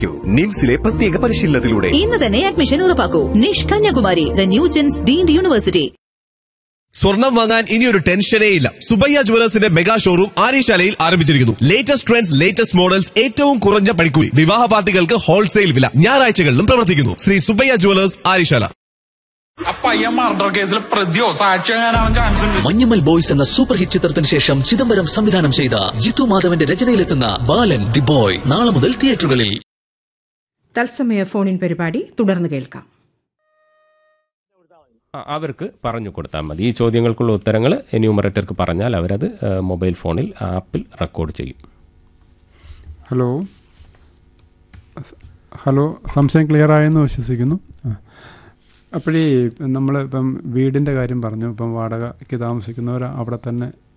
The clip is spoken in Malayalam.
നിംസിലെ പ്രത്യേക പരിശീലനത്തിലൂടെ ഇന്ന് തന്നെ അഡ്മിഷൻ ഉറപ്പാക്കൂ NICHE Kanyakumari the new gen's deemed university സ്വർണം വാങ്ങാൻ ഇനിയൊരു ടെൻഷനേ ഇല്ല സുബയ്യ ജുവലേഴ്സിന്റെ മെഗാ ഷോറൂം ആര്യശാലയിൽ ആരംഭിച്ചിരിക്കുന്നു ലേറ്റസ്റ്റ് ട്രെൻഡ്സ് ലേറ്റസ്റ്റ് മോഡൽസ് ഏറ്റവും കുറഞ്ഞ പണിക്കൂലി വിവാഹ പാർട്ടികൾക്ക് ഹോൾസെയിൽ വില ഞായറാഴ്ചകളിലും പ്രവർത്തിക്കുന്നു ശ്രീ സുബയ്യ ജുവലേഴ്സ് ആര്യശാല ആ പയ്യൻ മർഡർ കേസിൽ പ്രതിയോ സാക്ഷിയാകാനാവാൻ ചാൻസ് ഉണ്ട് മഞ്ഞമ്മൽ ബോയ്സ് എന്ന സൂപ്പർ ഹിറ്റ് ചിത്രത്തിന് ശേഷം ചിദംബരം സംവിധാനം ചെയ്ത ജിത്തു മാധവന്റെ രചനയിലെത്തുന്ന ബാലൻ ദി ബോയ് നാളെ മുതൽ തിയേറ്ററുകളിൽ തത്സമയ ഫോണിൻ പരിപാടി തുടർന്ന് കേൾക്കാം ആ, അവർക്ക് പറഞ്ഞു കൊടുത്താൽ മതി ഈ ചോദ്യങ്ങൾക്കുള്ള ഉത്തരങ്ങൾ എന്യൂമറേറ്റർക്ക് പറഞ്ഞാൽ അവരത് ആ, മൊബൈൽ ഫോണിൽ ആപ്പിൽ റെക്കോർഡ് ചെയ്യും ഹലോ സ- ഹലോ സംശയം ക്ലിയർ ആയെന്ന് വിശ്വസിക്കുന്നു ആ. അപ്പോഴേ നമ്മൾ ഇപ്പം വീടിൻ്റെ കാര്യം പറഞ്ഞു ഇപ്പം വാടകയ്ക്ക് താമസിക്കുന്നവർ അവിടെ തന്നെ